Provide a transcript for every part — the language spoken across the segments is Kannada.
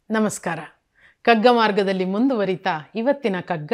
ನಮಸ್ಕಾರ ಕಗ್ಗ ಮಾರ್ಗದಲ್ಲಿ ಮುಂದುವರಿತಾ ಇವತ್ತಿನ ಕಗ್ಗ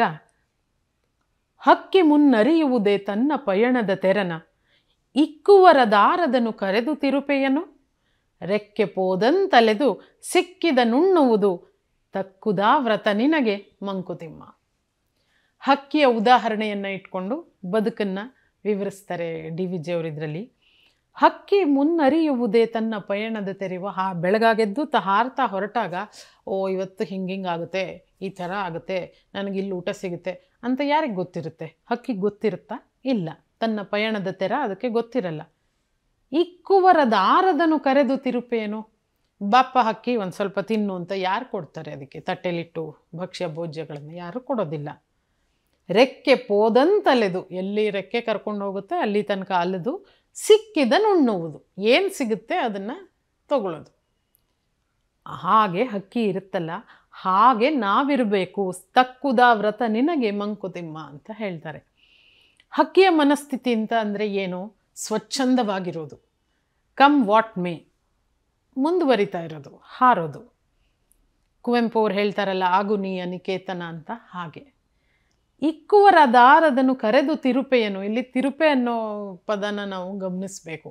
ಹಕ್ಕಿ ಮುನ್ನರಿಯುವುದೇ ತನ್ನ ಪಯಣದ ತೆರನ ಇಕ್ಕುವರ ದಾರದನು ಕರೆದು ತಿರುಪೆಯನು ರೆಕ್ಕೆ ಪೋದಂತಲೆದು ಸಿಕ್ಕಿದ ನುಣ್ಣುವುದು ತಕ್ಕುದಾ ವ್ರತ ನಿನಗೆ ಮಂಕುತಿಮ್ಮ ಹಕ್ಕಿಯ ಉದಾಹರಣೆಯನ್ನು ಇಟ್ಕೊಂಡು ಬದುಕನ್ನು ವಿವರಿಸ್ತಾರೆ ಡಿ ವಿಜಯವರು ಇದರಲ್ಲಿ ಹಕ್ಕಿ ಮುನ್ನರಿಯುವುದೇ ತನ್ನ ಪಯಣದ ತೆರೆಯುವ ಹಾ ಬೆಳಗಾಗೆದ್ದು ತ ಹಾರ್ತಾ ಹೊರಟಾಗ ಓ ಇವತ್ತು ಹಿಂಗೆ ಹಿಂಗಾಗುತ್ತೆ ಈ ಥರ ಆಗುತ್ತೆ ನನಗೆ ಇಲ್ಲಿ ಊಟ ಸಿಗುತ್ತೆ ಅಂತ ಯಾರಿಗೆ ಗೊತ್ತಿರುತ್ತೆ ಹಕ್ಕಿಗೆ ಗೊತ್ತಿರುತ್ತಾ ಇಲ್ಲ ತನ್ನ ಪಯಣದ ತೆರ ಅದಕ್ಕೆ ಗೊತ್ತಿರಲ್ಲ ಇಕ್ಕುವರ ದಾರದನು ಕರೆದು ತಿರುಪೇನು ಬಾಪ ಹಕ್ಕಿ ಒಂದು ಸ್ವಲ್ಪ ತಿನ್ನು ಅಂತ ಯಾರು ಕೊಡ್ತಾರೆ ಅದಕ್ಕೆ ತಟ್ಟೆಲಿಟ್ಟು ಭಕ್ಷ್ಯ ಭೋಜ್ಯಗಳನ್ನು ಯಾರು ಕೊಡೋದಿಲ್ಲ ರೆಕ್ಕೆ ಪೋದಂತಲೆದು ಎಲ್ಲಿ ರೆಕ್ಕೆ ಕರ್ಕೊಂಡು ಹೋಗುತ್ತೆ ಅಲ್ಲಿ ತನಕ ಅಲೆದು ಸಿಕ್ಕಿದ ನುಣ್ಣುವುದು ಏನು ಸಿಗುತ್ತೆ ಅದನ್ನು ತಗೊಳ್ಳೋದು ಹಾಗೆ ಹಕ್ಕಿ ಇರುತ್ತಲ್ಲ ಹಾಗೆ ನಾವಿರಬೇಕು ತಕ್ಕುದ ವ್ರತ ನಿನಗೆ ಮಂಕುತಿಮ್ಮ ಅಂತ ಹೇಳ್ತಾರೆ ಹಕ್ಕಿಯ ಮನಸ್ಥಿತಿ ಅಂತ ಅಂದರೆ ಏನು ಸ್ವಚ್ಛಂದವಾಗಿರೋದು ಕಮ್ ವಾಟ್ ಮೇ ಮುಂದುವರಿತಾ ಇರೋದು ಹಾರೋದು ಕುವೆಂಪು ಅವ್ರು ಹೇಳ್ತಾರಲ್ಲ ಆಗು ನೀ ಅನಿಕೇತನ ಅಂತ ಹಾಗೆ ಇಕ್ಕುವರ ದಾರದನು ಕರೆದು ತಿರುಪೆಯನು ಇಲ್ಲಿ ತಿರುಪೆ ಅನ್ನೋ ಪದನ ನಾವು ಗಮನಿಸಬೇಕು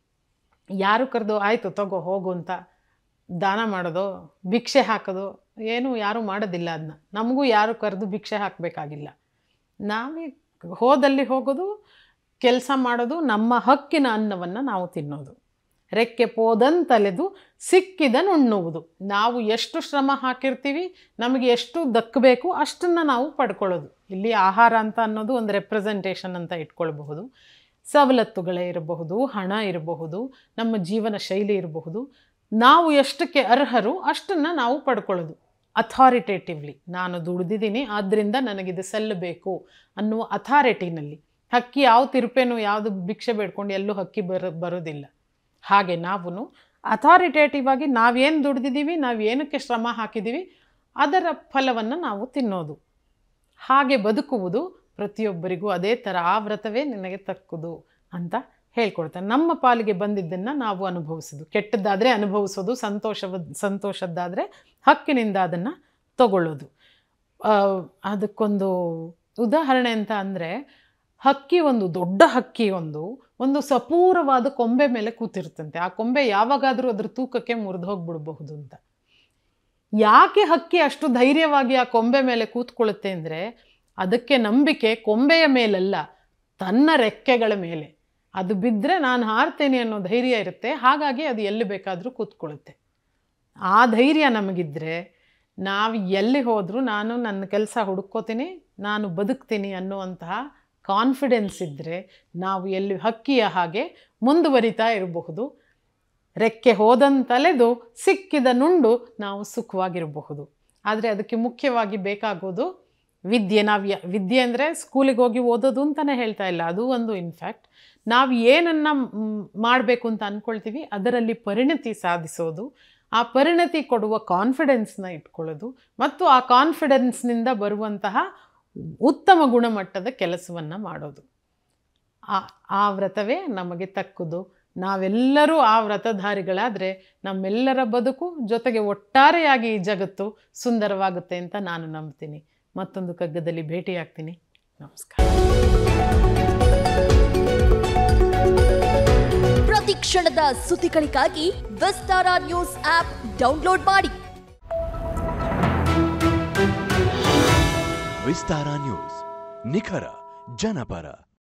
ಯಾರು ಕರೆದು ಆಯಿತು ತಗೋ ಹೋಗು ಅಂತ ದಾನ ಮಾಡೋದು ಭಿಕ್ಷೆ ಹಾಕೋದು ಏನು ಯಾರೂ ಮಾಡೋದಿಲ್ಲ ಅದನ್ನ ನಮಗೂ ಯಾರು ಕರೆದು ಭಿಕ್ಷೆ ಹಾಕಬೇಕಾಗಿಲ್ಲ ನಾವೇ ಹೋದಲ್ಲಿ ಹೋಗೋದು ಕೆಲಸ ಮಾಡೋದು ನಮ್ಮ ಹಕ್ಕಿನ ಅನ್ನವನ್ನು ನಾವು ತಿನ್ನೋದು ರೆಕ್ಕೆ ಪೋದಂತಲೆದು ಸಿಕ್ಕಿದ ನುಣ್ಣುವುದು ನಾವು ಎಷ್ಟು ಶ್ರಮ ಹಾಕಿರ್ತೀವಿ ನಮಗೆ ಎಷ್ಟು ದಕ್ಕಬೇಕು ಅಷ್ಟನ್ನು ನಾವು ಪಡ್ಕೊಳ್ಳೋದು ಇಲ್ಲಿ ಆಹಾರ ಅಂತ ಅನ್ನೋದು ಒಂದು ರೆಪ್ರೆಸೆಂಟೇಷನ್ ಅಂತ ಇಟ್ಕೊಳ್ಬಹುದು ಸವಲತ್ತುಗಳೇ ಇರಬಹುದು ಹಣ ಇರಬಹುದು ನಮ್ಮ ಜೀವನ ಶೈಲಿ ಇರಬಹುದು ನಾವು ಎಷ್ಟಕ್ಕೆ ಅರ್ಹರು ಅಷ್ಟನ್ನು ನಾವು ಪಡ್ಕೊಳ್ಳೋದು ಅಥಾರಿಟೇಟಿವ್ಲಿ ನಾನು ದುಡ್ದಿದ್ದೀನಿ ಆದ್ದರಿಂದ ನನಗಿದು ಸಲ್ಲಬೇಕು ಅನ್ನುವ ಅಥಾರಿಟಿನಲ್ಲಿ ಹಕ್ಕಿ ಯಾವ ತಿರುಪೇನು ಯಾವುದು ಭಿಕ್ಷೆ ಬೇಡ್ಕೊಂಡು ಎಲ್ಲೂ ಹಕ್ಕಿ ಬರೋ ಬರೋದಿಲ್ಲ ಹಾಗೆ ನಾವು ಅಥಾರಿಟೇಟಿವ್ ಆಗಿ ನಾವೇನು ದುಡ್ದಿದ್ದೀವಿ ನಾವು ಏನಕ್ಕೆ ಶ್ರಮ ಹಾಕಿದ್ದೀವಿ ಅದರ ಫಲವನ್ನು ನಾವು ತಿನ್ನೋದು ಹಾಗೆ ಬದುಕುವುದು ಪ್ರತಿಯೊಬ್ಬರಿಗೂ ಅದೇ ಥರ ಆ ವ್ರತವೇ ನಿನಗೆ ತಕ್ಕುದು ಅಂತ ಹೇಳ್ಕೊಡ್ತಾರೆ ನಮ್ಮ ಪಾಲಿಗೆ ಬಂದಿದ್ದನ್ನು ನಾವು ಅನುಭವಿಸೋದು ಕೆಟ್ಟದ್ದಾದರೆ ಅನುಭವಿಸೋದು ಸಂತೋಷವ ಸಂತೋಷದ್ದಾದರೆ ಹಕ್ಕಿನಿಂದ ಅದನ್ನು ತಗೊಳ್ಳೋದು ಅದಕ್ಕೊಂದು ಉದಾಹರಣೆ ಅಂತ ಅಂದರೆ ಹಕ್ಕಿ ಒಂದು ದೊಡ್ಡ ಹಕ್ಕಿ ಒಂದು ಒಂದು ಸಪೂರವಾದ ಕೊಂಬೆ ಮೇಲೆ ಕೂತಿರ್ತಂತೆ ಆ ಕೊಂಬೆ ಯಾವಾಗಾದರೂ ಅದ್ರ ತೂಕಕ್ಕೆ ಮುರಿದು ಹೋಗ್ಬಿಡಬಹುದು ಅಂತ ಯಾಕೆ ಹಕ್ಕಿ ಅಷ್ಟು ಧೈರ್ಯವಾಗಿ ಆ ಕೊಂಬೆ ಮೇಲೆ ಕೂತ್ಕೊಳ್ಳುತ್ತೆ ಅಂದರೆ ಅದಕ್ಕೆ ನಂಬಿಕೆ ಕೊಂಬೆಯ ಮೇಲಲ್ಲ ತನ್ನ ರೆಕ್ಕೆಗಳ ಮೇಲೆ ಅದು ಬಿದ್ದರೆ ನಾನು ಹಾರ್ತೇನೆ ಅನ್ನೋ ಧೈರ್ಯ ಇರುತ್ತೆ ಹಾಗಾಗಿ ಅದು ಎಲ್ಲಿ ಬೇಕಾದರೂ ಕೂತ್ಕೊಳ್ಳುತ್ತೆ ಆ ಧೈರ್ಯ ನಮಗಿದ್ರೆ ನಾವು ಎಲ್ಲಿ ಹೋದರೂ ನಾನು ನನ್ನ ಕೆಲಸ ಹುಡುಕೋತೀನಿ ನಾನು ಬದುಕ್ತೀನಿ ಅನ್ನುವಂತಹ ಕಾನ್ಫಿಡೆನ್ಸ್ ಇದ್ದರೆ ನಾವು ಎಲ್ಲಿ ಹಕ್ಕಿಯ ಹಾಗೆ ಮುಂದುವರಿತಾ ಇರಬಹುದು ರೆಕ್ಕೆ ಹೋದಂತಲೆದು ಸಿಕ್ಕಿದ ನುಂಡು ನಾವು ಸುಖವಾಗಿರಬಹುದು ಆದರೆ ಅದಕ್ಕೆ ಮುಖ್ಯವಾಗಿ ಬೇಕಾಗೋದು ವಿದ್ಯೆ ನಾವು ಯ ವಿದ್ಯೆ ಅಂದರೆ ಸ್ಕೂಲಿಗೆ ಹೋಗಿ ಓದೋದು ಅಂತಲೇ ಹೇಳ್ತಾ ಇಲ್ಲ ಅದು ಒಂದು ಇನ್ಫ್ಯಾಕ್ಟ್ ನಾವು ಏನನ್ನು ಮಾಡಬೇಕು ಅಂತ ಅಂದ್ಕೊಳ್ತೀವಿ ಅದರಲ್ಲಿ ಪರಿಣತಿ ಸಾಧಿಸೋದು ಆ ಪರಿಣತಿ ಕೊಡುವ ಕಾನ್ಫಿಡೆನ್ಸ್ನ ಇಟ್ಕೊಳ್ಳೋದು ಮತ್ತು ಆ ಕಾನ್ಫಿಡೆನ್ಸ್ನಿಂದ ಬರುವಂತಹ ಉತ್ತಮ ಗುಣಮಟ್ಟದ ಕೆಲಸವನ್ನು ಮಾಡೋದು ಆ ಆ ವ್ರತವೇ ನಮಗೆ ತಕ್ಕುದು ನಾವೆಲ್ಲರೂ ಆ ವ್ರತಧಾರಿಗಳಾದರೆ ನಮ್ಮೆಲ್ಲರ ಬದುಕು ಜೊತೆಗೆ ಒಟ್ಟಾರೆಯಾಗಿ ಈ ಜಗತ್ತು ಸುಂದರವಾಗುತ್ತೆ ಅಂತ ನಾನು ನಂಬ್ತೀನಿ ಮತ್ತೊಂದು ಕಗ್ಗದಲ್ಲಿ ಭೇಟಿಯಾಗ್ತೀನಿ ನಮಸ್ಕಾರ ಪ್ರತಿ ಕ್ಷಣದ ಸುದ್ದಿಗಳಿಗಾಗಿ ವಿಸ್ತಾರ ನ್ಯೂಸ್ ಆಪ್ ಡೌನ್ಲೋಡ್ ಮಾಡಿ ವಿಸ್ತಾರ ನ್ಯೂಸ್ ನಿಖರ ಜನಪರ